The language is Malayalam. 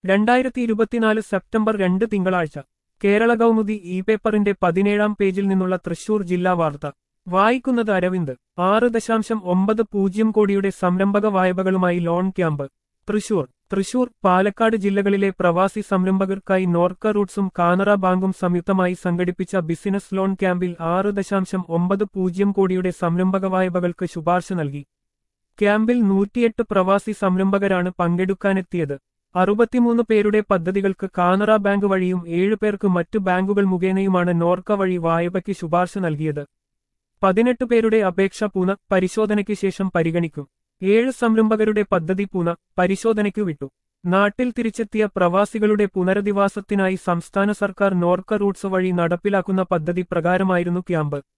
രണ്ടായിരത്തി ഇരുപത്തിനാല് സെപ്റ്റംബർ രണ്ട് തിങ്കളാഴ്ച കേരള കൗമുദി ഇ പേപ്പറിന്റെ പതിനേഴാം പേജിൽ നിന്നുള്ള തൃശൂർ ജില്ലാ വാർത്ത വായിക്കുന്നത് അരവിന്ദ് ആറ് ദശാംശം ഒമ്പത് പൂജ്യം കോടിയുടെ സംരംഭക വായ്പകളുമായി ലോൺ ക്യാമ്പ് തൃശൂർ തൃശൂർ പാലക്കാട് ജില്ലകളിലെ പ്രവാസി സംരംഭകർക്കായി നോർക്ക റൂട്ട്സും കാനറ ബാങ്കും സംയുക്തമായി സംഘടിപ്പിച്ച ബിസിനസ് ലോൺ ക്യാമ്പിൽ ആറ് ദശാംശം ഒമ്പത് പൂജ്യം കോടിയുടെ സംരംഭക വായ്പകൾക്ക് ശുപാർശ നൽകി ക്യാമ്പിൽ നൂറ്റിയെട്ട് പ്രവാസി സംരംഭകരാണ് പങ്കെടുക്കാനെത്തിയത് അറുപത്തിമൂന്ന് പേരുടെ പദ്ധതികൾക്ക് കാനറ ബാങ്ക് വഴിയും ഏഴ് പേർക്ക് മറ്റു ബാങ്കുകൾ മുഖേനയുമാണ് നോർക്ക വഴി വായ്പയ്ക്ക് ശുപാർശ നൽകിയത് പതിനെട്ട് പേരുടെ അപേക്ഷ പുന പരിശോധനയ്ക്ക് ശേഷം പരിഗണിക്കും ഏഴ് സംരംഭകരുടെ പദ്ധതി പുന പരിശോധനയ്ക്കു വിട്ടു നാട്ടിൽ തിരിച്ചെത്തിയ പ്രവാസികളുടെ പുനരധിവാസത്തിനായി സംസ്ഥാന സർക്കാർ നോർക്ക റൂട്ട്സ് വഴി നടപ്പിലാക്കുന്ന പദ്ധതി പ്രകാരമായിരുന്നു ക്യാമ്പ്